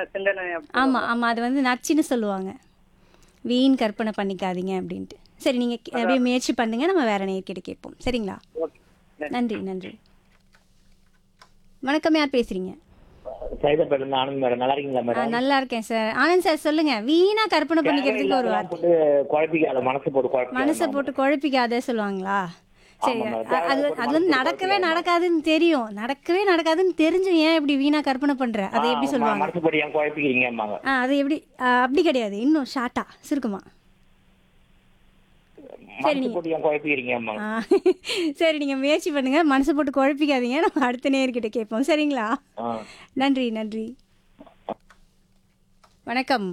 சிந்தனை அப்படி ஆமா ஆமா அது வந்து நச்சுன்னு சொல்லுவாங்க வீண் கற்பனை பண்ணிக்காதீங்க அப்படின்ட்டு சரி நீங்க கே- அப்படியே முயற்சி பண்ணுங்க நம்ம வேற நேர்கிட்ட கேட்போம் சரிங்களா ஓகே நன்றி நன்றி வணக்கம் யார் பேசுறீங்க சைதாப்பேட்டில இருந்து ஆனந்த் மேடம் நல்லா இருக்கீங்களா ஆ, மேடம் நல்லா இருக்கேன் சார் ஆனந்த் சார் சொல்லுங்க வீணா கற்பனை பண்ணிக்கிறதுக்கு ஒரு வார்த்தை போட்டு குழப்பிக்காத மனசு போட்டு குழப்பிக்காத மனசை போட்டு குழப்பிக்காத சொல்லுவாங்களா சரி ஆமா, அ- அது அது வந்து நடக்கவே நடக்காதுன்னு தெரியும் நடக்கவே நடக்காதுன்னு தெரிஞ்சும் ஏன் இப்படி வீணா கற்பனை பண்ற அதை எப்படி ஆ, சொல்லுவாங்க மனசு போட்டு ஏன் குழப்பிக்கிறீங்க அம்மாங்க ஆ அது எப்படி ஆ, அப்படி கிடையாது இன்னும் ஷார்ட்டா சுருக்குமா மனசு போட்டு ஏன் குழப்பிக்கிறீங்க அம்மாங்க ஆ, சரி நீங்க முயற்சி பண்ணுங்க மனசை போட்டு குழப்பிக்காதீங்க நம்ம அடுத்த நேர்கிட்ட கேட்போம் சரிங்களா ஆ. நன்றி நன்றி வணக்கம்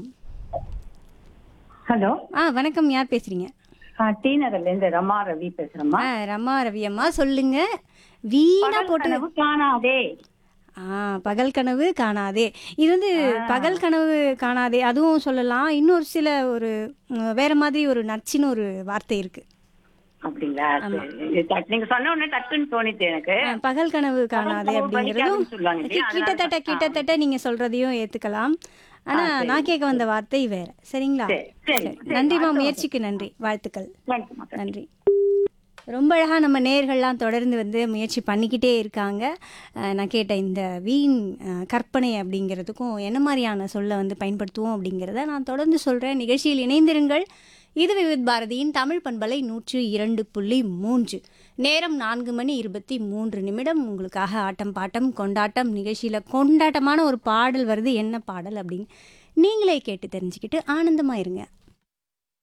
ஹலோ ஆ வணக்கம் யார் பேசுறீங்க டி நகர்ல இருந்து ரமா ரவி பேசுறேம்மா ஆ ரமா ரவி அம்மா சொல்லுங்க வீணா பகல் போட்டு கனவு காணாதே ஆ பகல் கனவு காணாதே இது வந்து பகல் கனவு காணாதே அதுவும் சொல்லலாம் இன்னொரு சில ஒரு ம், வேற மாதிரி ஒரு நச்சுன்னு ஒரு வார்த்தை இருக்கு அப்படிங்களா சரி. இது டக்- நீங்க சொன்ன உடனே டக்குன்னு தோணிச்சு எனக்கு ஆ, பகல் கனவு காணாதே கனவு அப்படிங்கிறதும் பலிக்காதுன்னு சொல்லுவாங்க இல்லையா? கி- கிட்டத்தட்ட கிட்டத்தட்ட நீங்க சொல்றதையும் ஏத்துக்கலாம் ஆனா நான் கேட்க வந்த வார்த்தை வேற சரிங்களா சரி, சரி, சரி. சரி, நன்றிமா முயற்சிக்கு நன்றி வாழ்த்துக்கள் தேங்க்யூம்மா. நன்றி ரொம்ப அழகாக நம்ம நேர்கள்லாம் தொடர்ந்து வந்து முயற்சி பண்ணிக்கிட்டே இருக்காங்க அஹ் நான் கேட்ட இந்த வீண் அஹ், கற்பனை அப்படிங்கிறதுக்கும் என்ன மாதிரியான சொல்லை வந்து பயன்படுத்துவோம் அப்படிங்கிறத நான் தொடர்ந்து சொல்கிறேன் நிகழ்ச்சியில் இணைந்திருங்கள் இது விவித் பாரதியின் தமிழ் பண்பலை நூற்று இரண்டு புள்ளி மூன்று நேரம் நான்கு மணி இருபத்தி மூன்று நிமிடம் உங்களுக்காக ஆட்டம் பாட்டம் கொண்டாட்டம் நிகழ்ச்சியில் கொண்டாட்டமான ஒரு பாடல் வருது என்ன பாடல் அப்படின்னு நீங்களே கேட்டு தெரிஞ்சுக்கிட்டு ஆனந்தமாக இருங்க